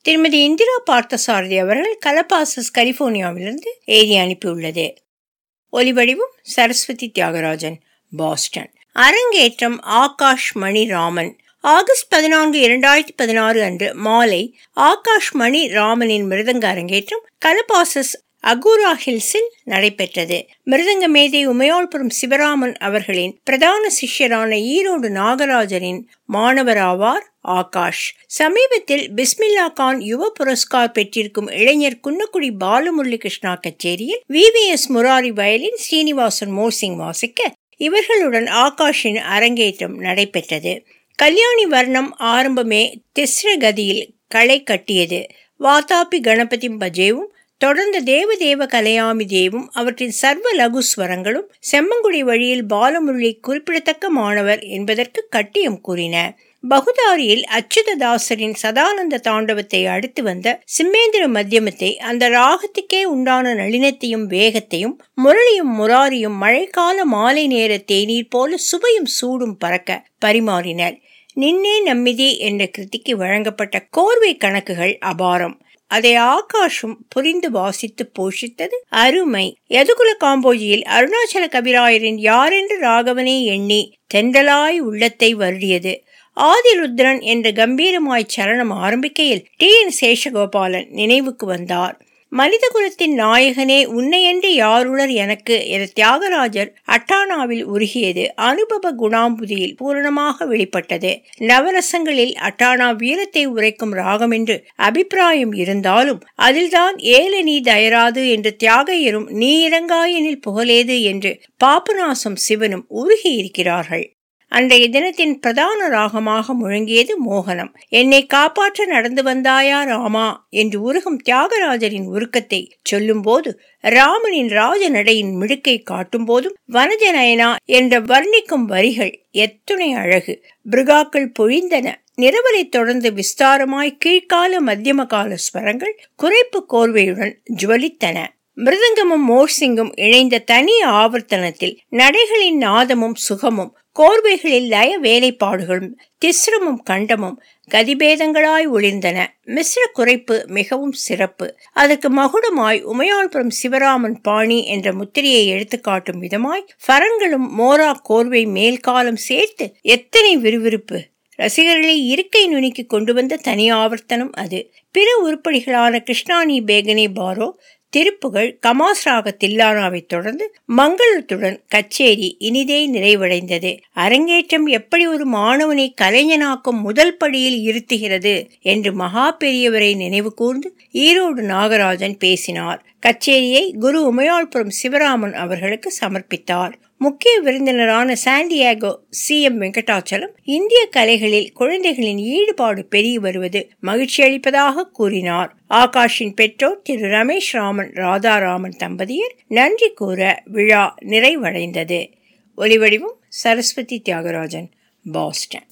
திருமதி இந்திரா பார்த்தசாரதி அவர்கள் கலபாசஸ் கலிபோர்னியாவிலிருந்து எழுதி அனுப்பியுள்ளது ஒலிவடிவும் சரஸ்வதி தியாகராஜன் பாஸ்டன் அரங்கேற்றம் ஆகாஷ் மணி ராமன் ஆகஸ்ட் பதினான்கு இரண்டாயிரத்தி பதினாறு அன்று மாலை ஆகாஷ் மணி ராமனின் மிருதங்க அரங்கேற்றம் கலபாசஸ் அகூரா ஹில்ஸில் நடைபெற்றது மிருதங்க மேதை உமையாள்புரம் சிவராமன் அவர்களின் பிரதான சிஷ்யரான ஈரோடு நாகராஜனின் மாணவராவார் ஆகாஷ் சமீபத்தில் பிஸ்மில்லா கான் யுவ புரஸ்கார் பெற்றிருக்கும் இளைஞர் குன்னக்குடி பாலமுரளி கிருஷ்ணா கச்சேரியில் V V S Murari violin Srinivasan morsing வாசிக்க இவர்களுடன் ஆகாஷின் அரங்கேற்றம் நடைபெற்றது கல்யாணி வர்ணம் ஆரம்பமே திஸ்ரகதியில் களை கட்டியது வாதாபி கணபதி பஜேவும் தொடர்ந்த தேவதேவ கலையாமி தேவும் அவற்றின் சர்வ லகு ஸ்வரங்களும் செம்மங்குடி வழியில் பாலமுரளி குறிப்பிடத்தக்க மாணவர் என்பதற்கு கட்டியம் கூறின பகுதாரியில் அச்சுததாசரின் சதானந்த தாண்டவத்தை அடுத்து வந்த சிம்மேந்திர மத்தியமத்தை அந்த ராகத்துக்கே உண்டான நளினத்தையும் வேகத்தையும் முரளியும் முராரியும் மழைக்கால மாலை நேர தேநீர் போல சுவையும் சூடும் பறக்க பரிமாறினர் நின்னே நம்மிதே என்ற கிருதிக்கு வழங்கப்பட்ட கோர்வை கணக்குகள் அபாரம் அதை ஆகாஷும் புரிந்து வாசித்து போஷித்தது அருமை யதுகுல காம்போஜியில் அருணாச்சல கவிராயரின் யாரென்று ராகவனே எண்ணி தென்றலாய் உள்ளத்தை வருடியது ஆதிருத்ரன் என்ற கம்பீரமாய் சரணம் ஆரம்பிக்கையில் டி என் சேஷகோபாலன் நினைவுக்கு வந்தார் மனித குலத்தின் நாயகனே உன்னையன்று யாருளர் எனக்கு என தியாகராஜர் அட்டானாவில் உருகியது அனுபவ குணாம்புதியில் பூரணமாக வெளிப்பட்டது நவரசங்களில் அட்டானா வீரத்தை உரைக்கும் ராகம் என்று அபிப்பிராயம் இருந்தாலும் அதில்தான் ஏல நீ தயராது என்று தியாகையரும் நீ இறங்காயனில் புகழேது என்று பாபநாசம் சிவனும் உருகி இருக்கிறார்கள் அன்றைய தினத்தின் பிரதான ராகமாக முழங்கியது மோகனம் என்னை காப்பாற்ற நடந்து வந்தாயா ராமா என்று உருகும் தியாகராஜரின் உருக்கத்தை சொல்லும்போது ராமனின் ராஜ நடையின் மிடுக்கை காட்டும் போதும் வனஜநயனா என்ற வர்ணிக்கும் வரிகள் எத்துணை அழகு பிருகாக்கள் பொழிந்தன நிறவலை தொடர்ந்து விஸ்தாரமாய் கீழ்கால மத்தியம கால ஸ்வரங்கள் குறைப்பு கோர்வையுடன் ஜுவலித்தன மிருதங்கமும் மோர்சிங்கும் இணைந்த தனி ஆவர்த்தனத்தில் நடைகளின் நாதமும் சுகமும் கோர்வைகளில் லய வேலைப்பாடுகளும் திஸ்ரமும் கண்டமும் கதிபேதங்களாய் ஒளிர்ந்தன மிஸ்ர குறைப்பு மிகவும் சிறப்பு அதற்கு மகுடமாய் உமையாள்புரம் சிவராமன் பாணி என்ற முத்திரையை எடுத்துக்காட்டும் விதமாய் ஃபரங்களும் மோரா கோர்வை மேல்காலம் சேர்த்து எத்தனை விறுவிறுப்பு ரசிகர்களை இருக்கை நுணுக்கி கொண்டு வந்த தனி ஆவர்த்தனம் அது பிற உருப்படிகளான கிருஷ்ணானி பேகனே பாரோ திருப்புகள் கமாஸ் ராக தில்லானாவை தொடர்ந்து மங்களத்துடன் கச்சேரி இனிதே நிறைவடைந்தது அரங்கேற்றம் எப்படி ஒரு மாணவனை கலைஞனாக்கும் முதல் படியில் இருத்துகிறது என்று மகா பெரியவரை நினைவு கூர்ந்து ஈரோடு நாகராஜன் பேசினார் கச்சேரியை குரு உமையாள்புரம் சிவராமன் அவர்களுக்கு சமர்ப்பித்தார் முக்கிய விருந்தினரான சாண்டியாகோ சி எம் வெங்கடாச்சலம் இந்திய கலைகளில் குழந்தைகளின் ஈடுபாடு பெருகி வருவது மகிழ்ச்சி அளிப்பதாக கூறினார் ஆகாஷின் பெற்றோர் திரு ரமேஷ் ராமன் ராதாராமன் தம்பதியர் நன்றி கூற விழா நிறைவடைந்தது ஒலிவடிவும் சரஸ்வதி தியாகராஜன் பாஸ்டன்